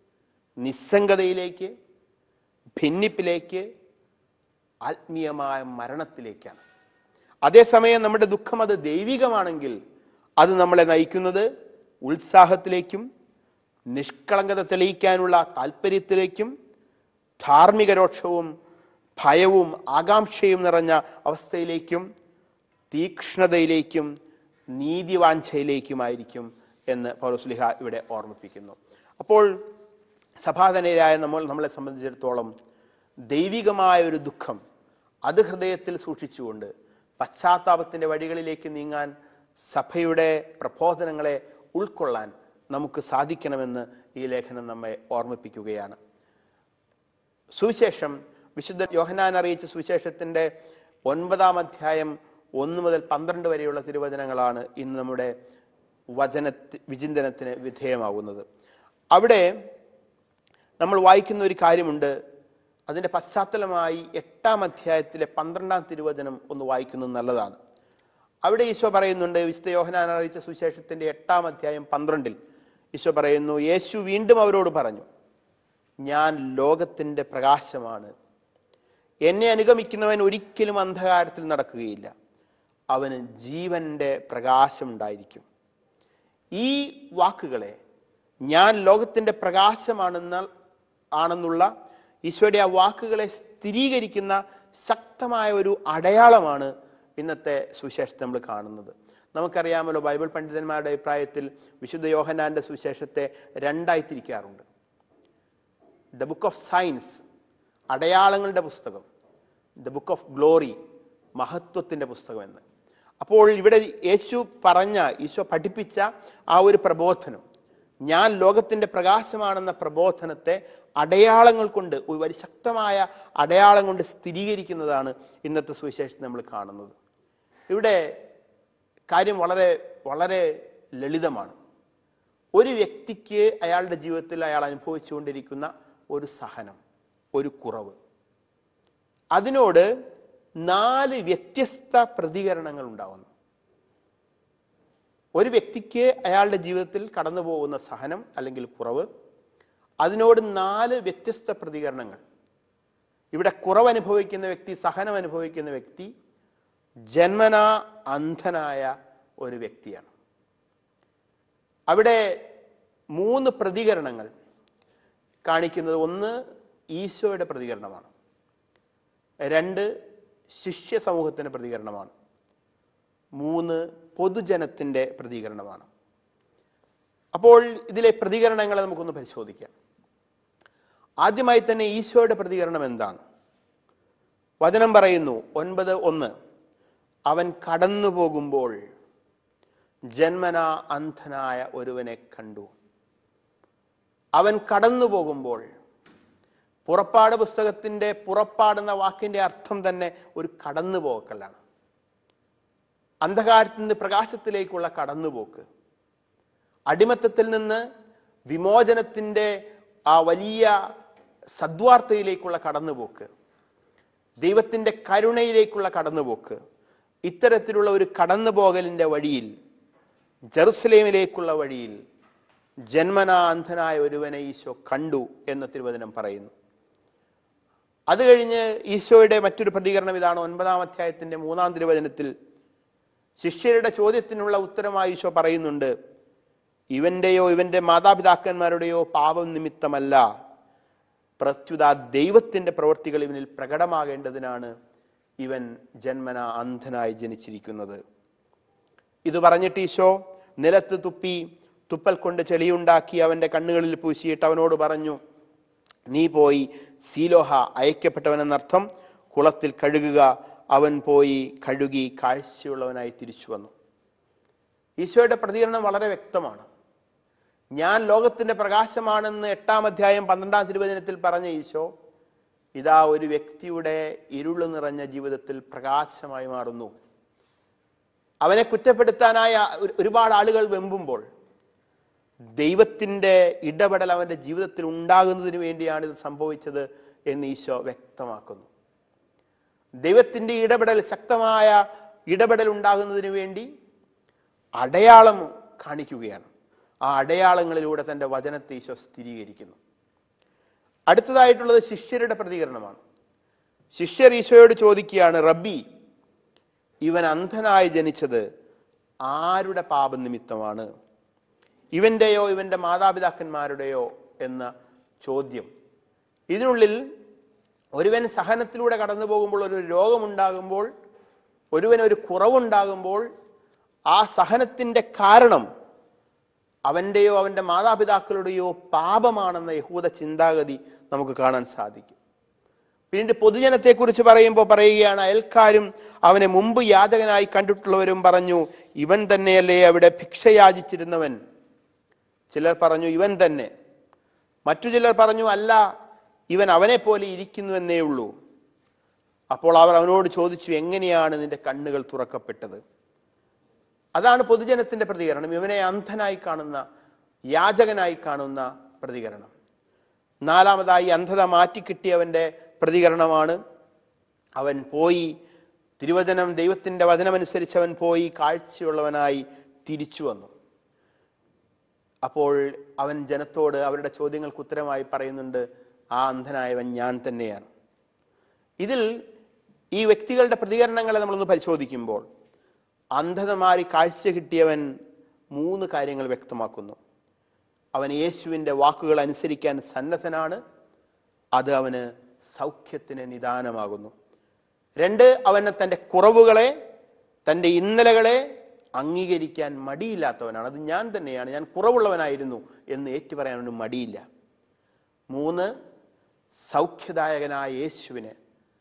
നിസ്സംഗതയിലേക്ക് ഭിന്നിപ്പിലേക്ക് ആത്മീയമായ മരണത്തിലേക്കാണ് അതേസമയം നമ്മുടെ ദുഃഖം അത് ദൈവികമാണെങ്കിൽ അത് നമ്മളെ നയിക്കുന്നത് ഉത്സാഹത്തിലേക്കും നിഷ്കളങ്കത തെളിയിക്കാനുള്ള താല്പര്യത്തിലേക്കും ധാർമ്മിക രോക്ഷവും ഭയവും ആകാംക്ഷയും നിറഞ്ഞ അവസ്ഥയിലേക്കും തീക്ഷ്ണതയിലേക്കും നീതിവാഞ്ചയിലേക്കുമായിരിക്കും എന്ന് പൗരസ്ലിഹ ഇവിടെ ഓർമ്മിപ്പിക്കുന്നു അപ്പോൾ സഭാതനരായ നമ്മൾ നമ്മളെ സംബന്ധിച്ചിടത്തോളം ദൈവികമായ ഒരു ദുഃഖം അത് ഹൃദയത്തിൽ സൂക്ഷിച്ചുകൊണ്ട് പശ്ചാത്താപത്തിൻ്റെ വഴികളിലേക്ക് നീങ്ങാൻ സഭയുടെ പ്രബോധനങ്ങളെ ഉൾക്കൊള്ളാൻ നമുക്ക് സാധിക്കണമെന്ന് ഈ ലേഖനം നമ്മെ ഓർമ്മിപ്പിക്കുകയാണ് സുവിശേഷം വിശുദ്ധ യോഹനാൻ അറിയിച്ച സുവിശേഷത്തിൻ്റെ ഒൻപതാം അധ്യായം ഒന്ന് മുതൽ പന്ത്രണ്ട് വരെയുള്ള തിരുവചനങ്ങളാണ് ഇന്ന് നമ്മുടെ വചന വിചിന്തനത്തിന് വിധേയമാകുന്നത് അവിടെ നമ്മൾ വായിക്കുന്ന ഒരു കാര്യമുണ്ട് അതിൻ്റെ പശ്ചാത്തലമായി എട്ടാം അധ്യായത്തിലെ പന്ത്രണ്ടാം തിരുവചനം ഒന്ന് വായിക്കുന്നത് നല്ലതാണ് അവിടെ ഈശോ പറയുന്നുണ്ട് വിശുദ്ധ യോഹനാൻ അറിയിച്ച സുവിശേഷത്തിൻ്റെ എട്ടാം അധ്യായം പന്ത്രണ്ടിൽ ഈശോ പറയുന്നു യേശു വീണ്ടും അവരോട് പറഞ്ഞു ഞാൻ ലോകത്തിൻ്റെ പ്രകാശമാണ് എന്നെ അനുഗമിക്കുന്നവൻ ഒരിക്കലും അന്ധകാരത്തിൽ നടക്കുകയില്ല അവന് ജീവന്റെ പ്രകാശമുണ്ടായിരിക്കും ഈ വാക്കുകളെ ഞാൻ ലോകത്തിൻ്റെ പ്രകാശമാണെന്ന ആണെന്നുള്ള ഈശോയുടെ ആ വാക്കുകളെ സ്ഥിരീകരിക്കുന്ന ശക്തമായ ഒരു അടയാളമാണ് ഇന്നത്തെ സുവിശേഷത്തെ നമ്മൾ കാണുന്നത് നമുക്കറിയാമല്ലോ ബൈബിൾ പണ്ഡിതന്മാരുടെ അഭിപ്രായത്തിൽ വിശുദ്ധ യോഹനാന്റെ സുവിശേഷത്തെ രണ്ടായി തിരിക്കാറുണ്ട് ദ ബുക്ക് ഓഫ് സയൻസ് അടയാളങ്ങളുടെ പുസ്തകം ദ ബുക്ക് ഓഫ് ഗ്ലോറി മഹത്വത്തിൻ്റെ പുസ്തകമെന്ന് അപ്പോൾ ഇവിടെ യേശു പറഞ്ഞ ഈശോ പഠിപ്പിച്ച ആ ഒരു പ്രബോധനം ഞാൻ ലോകത്തിൻ്റെ പ്രകാശമാണെന്ന പ്രബോധനത്തെ അടയാളങ്ങൾ കൊണ്ട് ഒരു വലിയ ശക്തമായ അടയാളം കൊണ്ട് സ്ഥിരീകരിക്കുന്നതാണ് ഇന്നത്തെ സുവിശേഷത്തിൽ നമ്മൾ കാണുന്നത് ഇവിടെ കാര്യം വളരെ വളരെ ലളിതമാണ് ഒരു വ്യക്തിക്ക് അയാളുടെ ജീവിതത്തിൽ അയാൾ അനുഭവിച്ചുകൊണ്ടിരിക്കുന്ന ഒരു സഹനം ഒരു കുറവ് അതിനോട് നാല് വ്യത്യസ്ത പ്രതികരണങ്ങൾ ഉണ്ടാവുന്നു ഒരു വ്യക്തിക്ക് അയാളുടെ ജീവിതത്തിൽ കടന്നു പോകുന്ന സഹനം അല്ലെങ്കിൽ കുറവ് അതിനോട് നാല് വ്യത്യസ്ത പ്രതികരണങ്ങൾ ഇവിടെ കുറവ് അനുഭവിക്കുന്ന വ്യക്തി സഹനം അനുഭവിക്കുന്ന വ്യക്തി ജന്മനാ അന്ധനായ ഒരു വ്യക്തിയാണ് അവിടെ മൂന്ന് പ്രതികരണങ്ങൾ കാണിക്കുന്നത് ഒന്ന് ഈശോയുടെ പ്രതികരണമാണ് രണ്ട് ശിഷ്യ സമൂഹത്തിൻ്റെ പ്രതികരണമാണ് മൂന്ന് പൊതുജനത്തിൻ്റെ പ്രതികരണമാണ് അപ്പോൾ ഇതിലെ പ്രതികരണങ്ങളെ നമുക്കൊന്ന് പരിശോധിക്കാം ആദ്യമായി തന്നെ ഈശോയുടെ പ്രതികരണം എന്താണ് വചനം പറയുന്നു ഒൻപത് ഒന്ന് അവൻ കടന്നു പോകുമ്പോൾ ജന്മനാ അന്ധനായ ഒരുവനെ കണ്ടു അവൻ കടന്നു പോകുമ്പോൾ പുറപ്പാട് പുസ്തകത്തിൻ്റെ പുറപ്പാടുന്ന വാക്കിൻ്റെ അർത്ഥം തന്നെ ഒരു കടന്നുപോക്കലാണ് അന്ധകാരത്തിൽ നിന്ന് പ്രകാശത്തിലേക്കുള്ള കടന്നുപോക്ക് അടിമത്തത്തിൽ നിന്ന് വിമോചനത്തിൻ്റെ ആ വലിയ സദ്വാർത്തയിലേക്കുള്ള കടന്നുപോക്ക് ദൈവത്തിൻ്റെ കരുണയിലേക്കുള്ള കടന്നുപോക്ക് ഇത്തരത്തിലുള്ള ഒരു കടന്നുപോകലിൻ്റെ വഴിയിൽ ജെറുസലേമിലേക്കുള്ള വഴിയിൽ ജന്മനാ അന്ധനായ ഒരുവനെ ഈശോ കണ്ടു എന്ന് തിരുവചനം പറയുന്നു അത് കഴിഞ്ഞ് ഈശോയുടെ മറ്റൊരു പ്രതികരണം ഇതാണ് ഒൻപതാം അധ്യായത്തിൻ്റെ മൂന്നാം തിരുവചനത്തിൽ ശിഷ്യരുടെ ചോദ്യത്തിനുള്ള ഉത്തരമായി ഈശോ പറയുന്നുണ്ട് ഇവൻ്റെയോ ഇവൻ്റെ മാതാപിതാക്കന്മാരുടെയോ പാപം നിമിത്തമല്ല പ്രത്യുത ദൈവത്തിൻ്റെ പ്രവൃത്തികൾ ഇവനിൽ പ്രകടമാകേണ്ടതിനാണ് ഇവൻ ജന്മന അന്ധനായി ജനിച്ചിരിക്കുന്നത് ഇത് പറഞ്ഞിട്ട് ഈശോ നിലത്ത് തുപ്പി തുപ്പൽ കൊണ്ട് ചെളിയുണ്ടാക്കി അവൻ്റെ കണ്ണുകളിൽ പൂശിയിട്ട് അവനോട് പറഞ്ഞു നീ പോയി സീലോഹ അയക്കപ്പെട്ടവനെന്നർത്ഥം കുളത്തിൽ കഴുകുക അവൻ പോയി കഴുകി കാഴ്ചയുള്ളവനായി തിരിച്ചു വന്നു ഈശോയുടെ പ്രതികരണം വളരെ വ്യക്തമാണ് ഞാൻ ലോകത്തിൻ്റെ പ്രകാശമാണെന്ന് എട്ടാം അധ്യായം പന്ത്രണ്ടാം തിരുവചനത്തിൽ പറഞ്ഞ ഈശോ ഇതാ ഒരു വ്യക്തിയുടെ ഇരുള് നിറഞ്ഞ ജീവിതത്തിൽ പ്രകാശമായി മാറുന്നു അവനെ കുറ്റപ്പെടുത്താനായ ഒരു- ഒരുപാട് ആളുകൾ വെമ്പുമ്പോൾ ദൈവത്തിൻ്റെ ഇടപെടൽ അവൻ്റെ ജീവിതത്തിൽ ഉണ്ടാകുന്നതിന് വേണ്ടിയാണ് ഇത് സംഭവിച്ചത് എന്ന് ഈശോ വ്യക്തമാക്കുന്നു ദൈവത്തിൻ്റെ ഇടപെടൽ ശക്തമായ ഇടപെടൽ ഉണ്ടാകുന്നതിന് വേണ്ടി അടയാളം കാണിക്കുകയാണ് ആ അടയാളങ്ങളിലൂടെ തൻ്റെ വചനത്തെ ഈശോ സ്ഥിരീകരിക്കുന്നു അടുത്തതായിട്ടുള്ളത് ശിഷ്യരുടെ പ്രതികരണമാണ് ശിഷ്യർ ഈശോയോട് ചോദിക്കുകയാണ് റബ്ബി ഇവൻ അന്ധനായി ജനിച്ചത് ആരുടെ പാപനിമിത്തമാണ് ഇവൻ്റെയോ ഇവൻ്റെ മാതാപിതാക്കന്മാരുടെയോ എന്ന ചോദ്യം ഇതിനുള്ളിൽ ഒരുവൻ സഹനത്തിലൂടെ കടന്നു പോകുമ്പോൾ ഒരു രോഗമുണ്ടാകുമ്പോൾ ഒരുവൻ ഒരു കുറവുണ്ടാകുമ്പോൾ ആ സഹനത്തിൻ്റെ കാരണം അവൻ്റെയോ അവൻ്റെ മാതാപിതാക്കളുടെയോ പാപമാണെന്ന യഹൂദ ചിന്താഗതി നമുക്ക് കാണാൻ സാധിക്കും പിന്നീട് പൊതുജനത്തെക്കുറിച്ച് പറയുമ്പോൾ പറയുകയാണ് അയൽക്കാരും അവനെ മുമ്പ് യാചകനായി കണ്ടിട്ടുള്ളവരും പറഞ്ഞു ഇവൻ തന്നെയല്ലേ അവിടെ ഭിക്ഷ യാചിച്ചിരുന്നവൻ ചിലർ പറഞ്ഞു ഇവൻ തന്നെ മറ്റു ചിലർ പറഞ്ഞു അല്ല ഇവൻ അവനെ പോലെ ഇരിക്കുന്നു എന്നേ ഉള്ളൂ അപ്പോൾ അവർ അവനോട് ചോദിച്ചു എങ്ങനെയാണ് നിന്റെ കണ്ണുകൾ തുറക്കപ്പെട്ടത് അതാണ് പൊതുജനത്തിന്റെ പ്രതികരണം ഇവനെ അന്ധനായി കാണുന്ന യാചകനായി കാണുന്ന പ്രതികരണം നാലാമതായി അന്ധത മാറ്റിക്കിട്ടിയവൻ്റെ പ്രതികരണമാണ് അവൻ പോയി തിരുവചനം ദൈവത്തിൻ്റെ വചനമനുസരിച്ച് അവൻ പോയി കാഴ്ചയുള്ളവനായി തിരിച്ചു വന്നു അപ്പോൾ അവൻ ജനത്തോട് അവരുടെ ചോദ്യങ്ങൾക്ക് ഉത്തരമായി പറയുന്നുണ്ട് ആ അന്ധനായവൻ ഞാൻ തന്നെയാണ് ഇതിൽ ഈ വ്യക്തികളുടെ പ്രതികരണങ്ങളെ നമ്മളൊന്ന് പരിശോധിക്കുമ്പോൾ അന്ധത മാറി കാഴ്ച കിട്ടിയവൻ മൂന്ന് കാര്യങ്ങൾ വ്യക്തമാക്കുന്നു അവൻ യേശുവിൻ്റെ വാക്കുകൾ അനുസരിക്കാൻ സന്നദ്ധനാണ് അത് അവന് സൗഖ്യത്തിന് നിദാനമാകുന്നു രണ്ട് അവന് തൻ്റെ കുറവുകളെ തൻ്റെ ഇന്നലകളെ അംഗീകരിക്കാൻ മടിയില്ലാത്തവനാണ് അത് ഞാൻ തന്നെയാണ് ഞാൻ കുറവുള്ളവനായിരുന്നു എന്ന് ഏറ്റുപറയാൻ അവന് മടിയില്ല മൂന്ന് സൗഖ്യദായകനായ യേശുവിനെ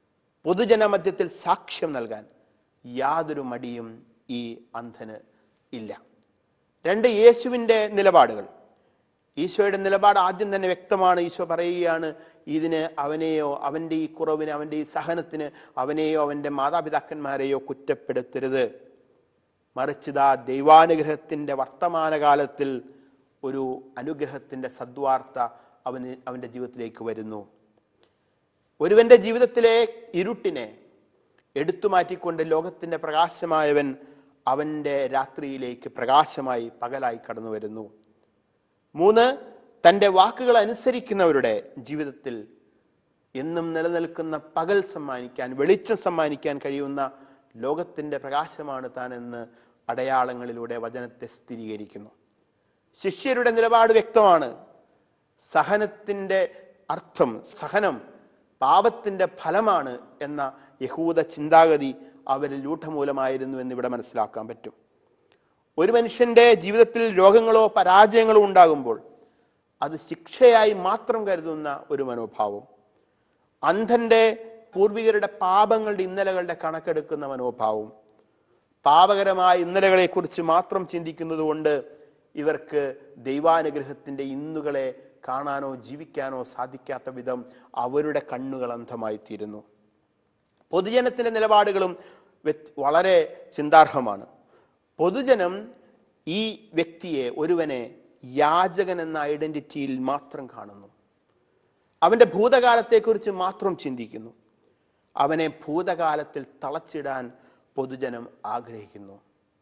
പൊതുജനമധ്യത്തിൽ സാക്ഷ്യം നൽകാൻ യാതൊരു മടിയും ഈ അന്ധന് ഇല്ല രണ്ട് യേശുവിൻ്റെ നിലപാടുകൾ ഈശോയുടെ നിലപാട് ആദ്യം തന്നെ വ്യക്തമാണ് ഈശോ പറയുകയാണ് ഇതിന് അവനെയോ അവൻ്റെ ഈ കുറവിന് അവൻ്റെ ഈ സഹനത്തിന് അവനെയോ അവൻ്റെ മാതാപിതാക്കന്മാരെയോ കുറ്റപ്പെടുത്തരുത് മറിച്ചിതാ ദൈവാനുഗ്രഹത്തിൻ്റെ വർത്തമാനകാലത്തിൽ ഒരു അനുഗ്രഹത്തിൻ്റെ സദ്വാർത്ത അവന് അവൻ്റെ ജീവിതത്തിലേക്ക് വരുന്നു ഒരുവന്റെ ജീവിതത്തിലെ ഇരുട്ടിനെ എടുത്തു മാറ്റിക്കൊണ്ട് ലോകത്തിൻ്റെ പ്രകാശമായവൻ അവൻ്റെ രാത്രിയിലേക്ക് പ്രകാശമായി പകലായി കടന്നു വരുന്നു മൂന്ന് തൻ്റെ വാക്കുകൾ അനുസരിക്കുന്നവരുടെ ജീവിതത്തിൽ എന്നും നിലനിൽക്കുന്ന പകൽ സമ്മാനിക്കാൻ വെളിച്ചം സമ്മാനിക്കാൻ കഴിയുന്ന ലോകത്തിൻ്റെ പ്രകാശമാണ് താനെന്ന് അടയാളങ്ങളിലൂടെ വചനത്തെ സ്ഥിരീകരിക്കുന്നു ശിഷ്യരുടെ നിലപാട് വ്യക്തമാണ് സഹനത്തിൻ്റെ അർത്ഥം സഹനം പാപത്തിൻ്റെ ഫലമാണ് എന്ന യഹൂദ ചിന്താഗതി അവരിൽ രൂഢമൂലമായിരുന്നു എന്നിവിടെ മനസ്സിലാക്കാൻ പറ്റും ഒരു മനുഷ്യന്റെ ജീവിതത്തിൽ രോഗങ്ങളോ പരാജയങ്ങളോ ഉണ്ടാകുമ്പോൾ അത് ശിക്ഷയായി മാത്രം കരുതുന്ന ഒരു മനോഭാവം അന്ധന്റെ പൂർവികരുടെ പാപങ്ങളുടെ ഇന്നലകളുടെ കണക്കെടുക്കുന്ന മനോഭാവം പാപകരമായ ഇന്നലകളെക്കുറിച്ച് മാത്രം ചിന്തിക്കുന്നത് കൊണ്ട് ഇവർക്ക് ദൈവാനുഗ്രഹത്തിൻ്റെ ഇന്നുകളെ കാണാനോ ജീവിക്കാനോ സാധിക്കാത്ത വിധം അവരുടെ കണ്ണുകൾ അന്ധമായി തീരുന്നു പൊതുജനത്തിൻ്റെ നിലപാടുകളും വ്യത്യ- വളരെ ചിന്താർഹമാണ് പൊതുജനം ഈ വ്യക്തിയെ ഒരുവനെ യാചകൻ എന്ന ഐഡന്റിറ്റിയിൽ മാത്രം കാണുന്നു അവൻ്റെ ഭൂതകാലത്തെക്കുറിച്ച് മാത്രം ചിന്തിക്കുന്നു അവനെ ഭൂതകാലത്തിൽ തളച്ചിടാൻ പൊതുജനം ആഗ്രഹിക്കുന്നു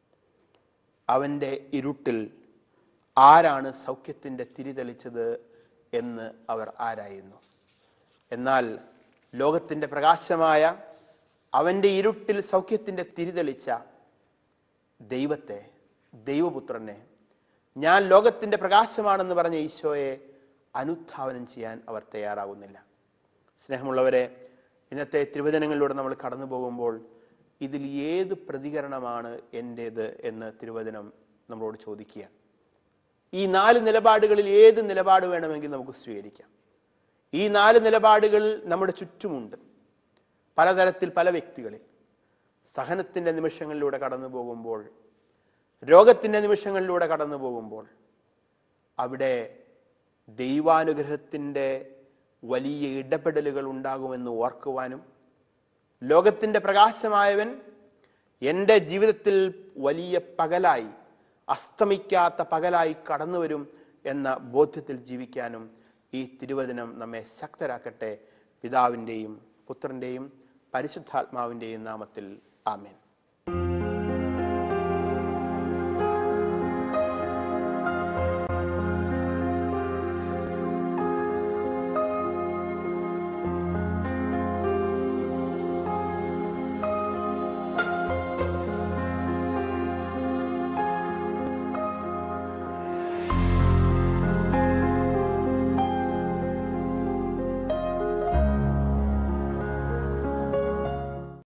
അവൻ്റെ ഇരുട്ടിൽ ആരാണ് സൗഖ്യത്തിൻ്റെ തിരിതെളിച്ചത് എന്ന് അവർ ആരായുന്നു എന്നാൽ ലോകത്തിൻ്റെ പ്രകാശമായ അവൻ്റെ ഇരുട്ടിൽ സൗഖ്യത്തിൻ്റെ തിരിതെളിച്ച ദൈവത്തെ ദൈവപുത്രനെ ഞാൻ ലോകത്തിൻ്റെ പ്രകാശമാണെന്ന് പറഞ്ഞ ഈശോയെ അനുധാവനം ചെയ്യാൻ അവർ തയ്യാറാകുന്നില്ല സ്നേഹമുള്ളവരെ ഇന്നത്തെ തിരുവചനങ്ങളിലൂടെ നമ്മൾ കടന്നു പോകുമ്പോൾ ഇതിൽ ഏത് പ്രതികരണമാണ് എൻ്റേത് എന്ന് തിരുവചനം നമ്മളോട് ചോദിക്കുകയാണ് ഈ നാല് നിലപാടുകളിൽ ഏത് നിലപാട് വേണമെങ്കിൽ നമുക്ക് സ്വീകരിക്കാം ഈ നാല് നിലപാടുകൾ നമ്മുടെ ചുറ്റുമുണ്ട് പലതരത്തിൽ പല വ്യക്തികളിൽ സഹനത്തിൻ്റെ നിമിഷങ്ങളിലൂടെ കടന്നു പോകുമ്പോൾ രോഗത്തിൻ്റെ നിമിഷങ്ങളിലൂടെ കടന്നു പോകുമ്പോൾ അവിടെ ദൈവാനുഗ്രഹത്തിൻ്റെ വലിയ ഇടപെടലുകൾ ഉണ്ടാകുമെന്ന് ഓർക്കുവാനും ലോകത്തിൻ്റെ പ്രകാശമായവൻ എൻ്റെ ജീവിതത്തിൽ വലിയ പകലായി അസ്തമിക്കാത്ത പകലായി കടന്നു വരും എന്ന ബോധ്യത്തിൽ ജീവിക്കാനും ഈ തിരുവചനം നമ്മെ ശക്തരാക്കട്ടെ പിതാവിൻ്റെയും പുത്രൻ്റെയും പരിശുദ്ധാത്മാവിൻ്റെയും നാമത്തിൽ ആമേൻ